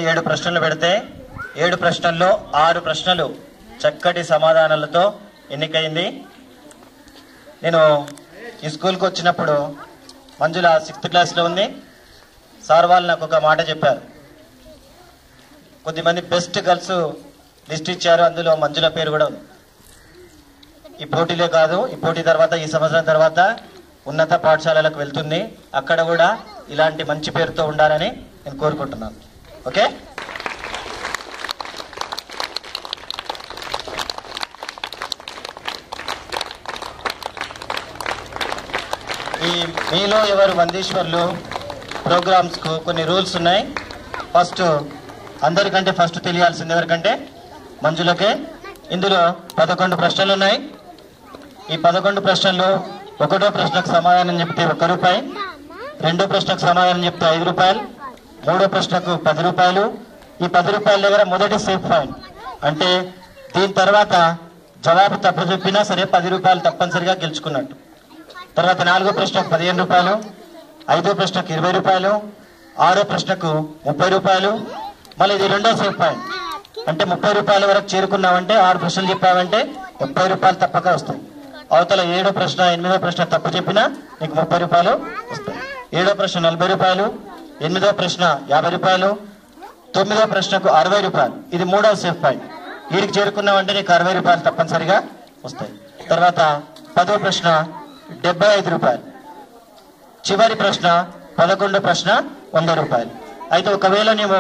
ఏడు ప్రశ్నలు పెడితే ఏడు ప్రశ్నల్లో ఆరు ప్రశ్నలు చక్కటి సమాధానాలతో ఎన్నికైంది నేను ఈ స్కూల్కి వచ్చినప్పుడు మంజుల సిక్స్త్ క్లాస్లో ఉంది సార్ వాళ్ళు నాకు ఒక మాట చెప్పారు కొద్దిమంది బెస్ట్ గర్ల్స్ లిస్ట్ ఇచ్చారు అందులో మంజుల పేరు కూడా ఉంది ఈ పోటీలే కాదు ఈ పోటీ తర్వాత ఈ సంవత్సరం తర్వాత ఉన్నత పాఠశాలలకు వెళ్తుంది అక్కడ కూడా ఇలాంటి మంచి పేరుతో ఉండాలని నేను కోరుకుంటున్నాను ఓకే ఈ మీలో ఎవరు వందీశ్వర్లు ప్రోగ్రామ్స్కు కొన్ని రూల్స్ ఉన్నాయి ఫస్ట్ అందరికంటే ఫస్ట్ తెలియాల్సింది ఎవరికంటే మంజులకే ఇందులో పదకొండు ప్రశ్నలు ఉన్నాయి ఈ పదకొండు ప్రశ్నల్లో ఒకటో ప్రశ్నకు సమాధానం చెప్తే ఒక రూపాయి రెండో ప్రశ్నకు సమాధానం చెప్తే ఐదు రూపాయలు మూడో ప్రశ్నకు పది రూపాయలు ఈ పది రూపాయల దగ్గర మొదటి సేఫ్ ఫైన్ అంటే దీని తర్వాత జవాబు తప్పు చెప్పినా సరే పది రూపాయలు తప్పనిసరిగా గెలుచుకున్నట్టు తర్వాత నాలుగో ప్రశ్నకు పదిహేను రూపాయలు ఐదో ప్రశ్నకు ఇరవై రూపాయలు ఆరో ప్రశ్నకు ముప్పై రూపాయలు మళ్ళీ ఇది రెండో సేఫ్ పాయింట్ అంటే ముప్పై రూపాయల వరకు చేరుకున్నామంటే ఆరు ప్రశ్నలు చెప్పావంటే ముప్పై రూపాయలు తప్పక వస్తాయి అవతల ఏడో ప్రశ్న ఎనిమిదో ప్రశ్న తప్పు చెప్పినా నీకు ముప్పై రూపాయలు వస్తాయి ఏడో ప్రశ్న నలభై రూపాయలు ఎనిమిదో ప్రశ్న యాభై రూపాయలు తొమ్మిదో ప్రశ్నకు అరవై రూపాయలు ఇది మూడవ సేఫ్ పాయింట్ వీడికి చేరుకున్నామంటే నీకు అరవై రూపాయలు తప్పనిసరిగా వస్తాయి తర్వాత పదో ప్రశ్న డెబ్బై ఐదు రూపాయలు చివరి ప్రశ్న పదకొండో ప్రశ్న వంద రూపాయలు అయితే ఒకవేళ నీవు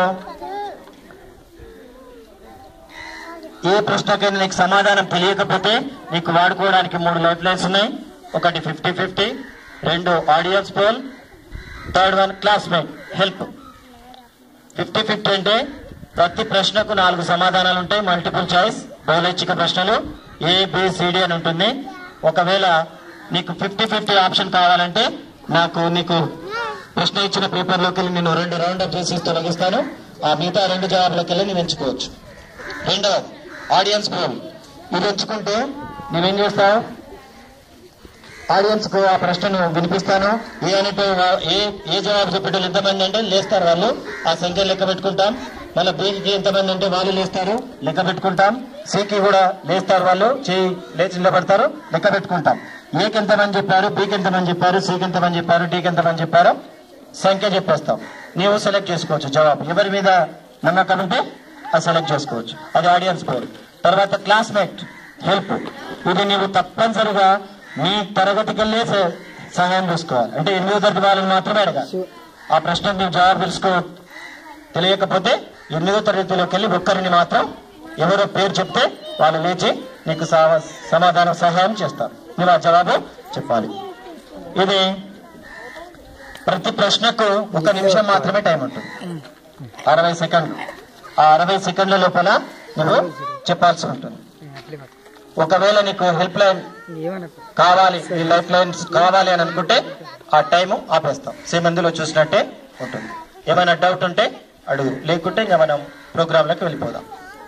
ఏ ప్రశ్నకైనా నీకు సమాధానం తెలియకపోతే నీకు వాడుకోవడానికి మూడు లైఫ్ లైన్స్ ఉన్నాయి ఒకటి ఫిఫ్టీ ఫిఫ్టీ రెండు audience poll third one classmate help fifty fifty అంటే ప్రతి ప్రశ్నకు నాలుగు సమాధానాలు ఉంటాయి మల్టిపుల్ చాయిస్ బౌలైచ్ఛిక ప్రశ్నలు ఏ బిసిడి అని ఉంటుంది ఒకవేళ నీకు ఫిఫ్టీ ఫిఫ్టీ ఆప్షన్ కావాలంటే నాకు నీకు ప్రశ్న ఇచ్చిన పేపర్లోకి వెళ్ళి నేను రెండు రౌండ్ అప్ చేసి తొలగిస్తాను ఆ మిగతా రెండు జవాబులోకి వెళ్ళి నేను ఎంచుకోవచ్చు రెండవది ఆడియన్స్ పోల్ ఇది ఎంచుకుంటే నువ్వేం చేస్తావు ఆడియన్స్ కు ఆ ప్రశ్నను వినిపిస్తాను ఏ అనేటి వా- ఏ ఏ జవాబు చెప్పేటోళ్ళు ఎంతమంది అంటే లేస్తారు వాళ్ళు ఆ సంఖ్య లెక్క పెట్టుకుంటాం మళ్ళీ బీకి ఎంతమంది అంటే వాళ్ళు లేస్తారు లెక్క పెట్టుకుంటాం సికి కూడా లేస్తారు వాళ్ళు చేయి లేచి నిలబడతారు లెక్క పెట్టుకుంటాం ఏకి ఎంతమంది చెప్పారు బీకి ఎంతమంది చెప్పారు సికి ఎంతమంది చెప్పారు డీకి ఎంతమంది చెప్పారు సంఖ్య చెప్పేస్తాం నీవు సెలెక్ట్ చేసుకోవచ్చు జవాబు ఎవరి మీద నమ్మకం ఉంటే అది సెలెక్ట్ చేసుకోవచ్చు అది ఆడియన్స్ పోల్ తర్వాత క్లాస్మేట్ హెల్ప్ ఇది నీవు తప్పనిసరిగా నీ తరగతికి వెళ్ళే స- సహాయం చూసుకోవాలి అంటే ఎనిమిదో తరగతి వాళ్ళని మాత్రమే అడగాలి ఆ ప్రశ్నకు నీవు జవాబు తెలుసుకో తెలియకపోతే ఎనిమిదో తరగతిలోకి వెళ్ళి ఒక్కరిని మాత్రం ఎవరో పేరు చెప్తే వాళ్ళు లేచి నీకు సహ- సమాధానం సహాయం చేస్తారు నువ్వు ఆ జవాబు చెప్పాలి ఇది ప్రతి ప్రశ్నకు ఒక నిమిషం మాత్రమే టైం ఉంటుంది అరవై సెకండ్లు ఆ అరవై సెకండ్ల లోపల నువ్వు చెప్పాల్సి ఉంటుంది ఒకవేళ నీకు హెల్ప్ లైన్ కావాలి ఈ లైఫ్ లైన్స్ కావాలి అని అనుకుంటే ఆ టైం ఆపేస్తాం సేమ్ అందులో చూసినట్టే ఉంటుంది ఏమైనా డౌట్ ఉంటే అడుగు లేకుంటే ఇంకా మనం ప్రోగ్రాంలోకి వెళ్ళిపోదాం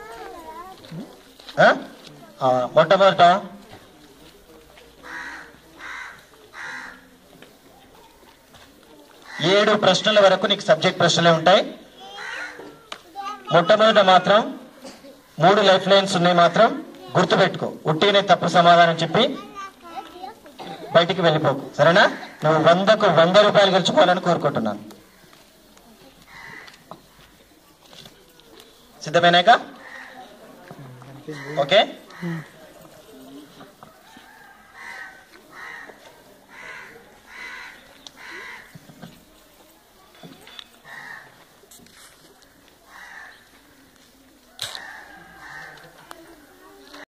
ఆ? ఆ, మొట్టమొదట ఏడు ప్రశ్నల వరకు నీకు సబ్జెక్ట్ ప్రశ్నలే ఉంటాయి మొట్టమొదట మాత్రం మూడు లైఫ్ లైన్స్ ఉన్నాయి మాత్రం గుర్తుపెట్టుకో ఉట్టినే తప్పు సమాధానం చెప్పి బయటికి వెళ్ళిపోకు సరేనా నువ్వు వందకు వంద రూపాయలు గెలుచుకోవాలని కోరుకుంటున్నాను సిద్ధమేనాక ఓకే